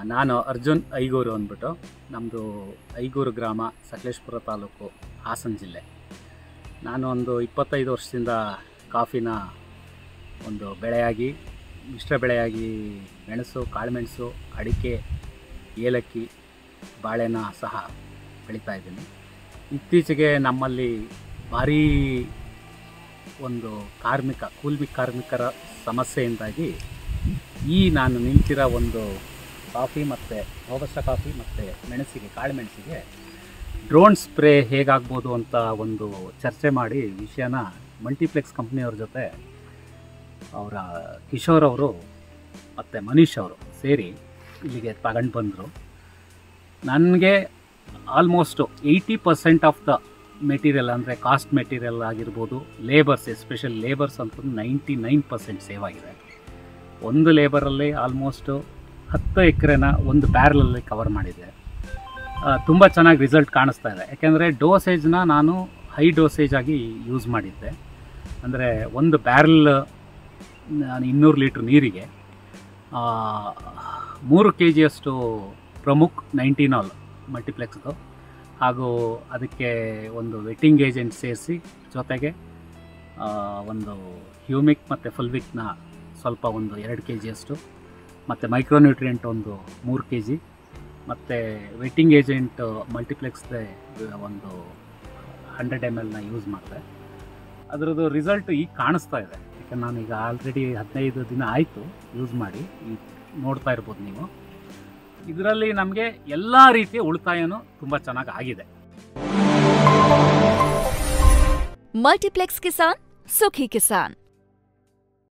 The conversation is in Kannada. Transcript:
ನಾನು ಅರ್ಜುನ್ ಐಗೂರು ಅಂದ್ಬಿಟ್ಟು ನಮ್ಮದು ಐಗೂರು ಗ್ರಾಮ ಸಕಲೇಶ್ಪುರ ತಾಲೂಕು ಹಾಸನ ಜಿಲ್ಲೆ ನಾನು ಒಂದು ಇಪ್ಪತ್ತೈದು ವರ್ಷದಿಂದ ಕಾಫಿನ ಒಂದು ಬೆಳೆಯಾಗಿ ಮಿಶ್ರ ಬೆಳೆಯಾಗಿ ಮೆಣಸು ಕಾಳುಮೆಣಸು ಅಡಿಕೆ ಏಲಕ್ಕಿ ಬಾಳೆನ ಸಹ ಬೆಳೀತಾ ಇದ್ದೀನಿ ಇತ್ತೀಚೆಗೆ ನಮ್ಮಲ್ಲಿ ಭಾರೀ ಒಂದು ಕಾರ್ಮಿಕ ಕೂಲಿ ಕಾರ್ಮಿಕರ ಸಮಸ್ಯೆಯಿಂದಾಗಿ ಈ ನಾನು ನಿಂತಿರೋ ಒಂದು ಕಾಫಿ ಮತ್ತು ರೋಬಸ್ಟ ಕಾಫಿ ಮತ್ತು ಮೆಣಸಿಗೆ ಕಾಳುಮೆಣಸಿಗೆ ಡ್ರೋನ್ ಸ್ಪ್ರೇ ಹೇಗಾಗ್ಬೋದು ಅಂತ ಒಂದು ಚರ್ಚೆ ಮಾಡಿ ವಿಷಯನ ಮಲ್ಟಿಪ್ಲೆಕ್ಸ್ ಕಂಪ್ನಿಯವ್ರ ಜೊತೆ ಅವರ ಕಿಶೋರ್ ಅವರು ಮತ್ತು ಮನೀಶ್ ಅವರು ಸೇರಿ ಇಲ್ಲಿಗೆ ತಗೊಂಡು ಬಂದರು ನನಗೆ almost eighty percent of the material ಅಂದರೆ ಕಾಸ್ಟ್ ಮೆಟೀರಿಯಲ್ ಆಗಿರ್ಬೋದು ಲೇಬರ್ಸ್ ಎಸ್ಪೆಷಲ್ ಲೇಬರ್ಸ್ ಅಂತೂ ನೈಂಟಿ ನೈನ್ ಪರ್ಸೆಂಟ್ ಸೇವ್ ಆಗಿದೆ ಒಂದು ಲೇಬರಲ್ಲಿ ಆಲ್ಮೋಸ್ಟು ಹತ್ತು ಎಕರೆನ ಒಂದು ಬ್ಯಾರಲಲ್ಲಿ ಕವರ್ ಮಾಡಿದೆ ತುಂಬ ಚೆನ್ನಾಗಿ ರಿಸಲ್ಟ್ ಕಾಣಿಸ್ತಾ ಇದೆ ಯಾಕೆಂದರೆ ಡೋಸೇಜ್ನ ನಾನು ಹೈ ಡೋಸೇಜ್ ಆಗಿ ಯೂಸ್ ಮಾಡಿದ್ದೆ ಅಂದರೆ ಒಂದು ಬ್ಯಾರಲ್ ನಾನು ಇನ್ನೂರು ಲೀಟ್ರ್ ನೀರಿಗೆ ಆ, ಮೂರು ಕೆ ಜಿಯಷ್ಟು ಪ್ರಮುಖ್ ನೈಂಟಿನಾಲ್ ಮಲ್ಟಿಪ್ಲೆಕ್ಸ್ದು ಹಾಗೂ ಅದಕ್ಕೆ ಒಂದು ವೆಟ್ಟಿಂಗ್ ಏಜೆಂಟ್ ಸೇರಿಸಿ ಜೊತೆಗೆ ಆ, ಒಂದು ಹ್ಯೂಮಿಕ್ ಮತ್ತು ಫುಲ್ವಿಕ್ನ ಸ್ವಲ್ಪ ಒಂದು ಎರಡು ಕೆ ಜಿಯಷ್ಟು ಮತ್ತು ಮೈಕ್ರೋನ್ಯೂಟ್ರಿಯೆಂಟ್ ಒಂದು ಮೂರು ಕೆ ಜಿ ಮತ್ತು ವೆಟ್ಟಿಂಗ್ ಏಜೆಂಟ್ ಮಲ್ಟಿಪ್ಲೆಕ್ಸ್ದೆ ಒಂದು ಹಂಡ್ರೆಡ್ ಎಮ್ ಎಲ್ನ ಯೂಸ್ ಮಾಡಿದೆ ಅದರದ್ದು ರಿಸಲ್ಟ್ ಈಗ ಕಾಣಿಸ್ತಾ ಇದೆ ಯಾಕಂದ್ರೆ ನಾನು ಈಗ ಆಲ್ರೆಡಿ ಹದಿನೈದು ದಿನ ಆಯಿತು ಯೂಸ್ ಮಾಡಿ ಈಗ ನೋಡ್ತಾ ಇರ್ಬೋದು ನೀವು ಇದರಲ್ಲಿ ನಮಗೆ ಎಲ್ಲ ರೀತಿಯ ಉಳಿತಾಯನೂ ತುಂಬ ಚೆನ್ನಾಗಿ ಆಗಿದೆ मल्टीप्लेक्स किसान सुखी किसान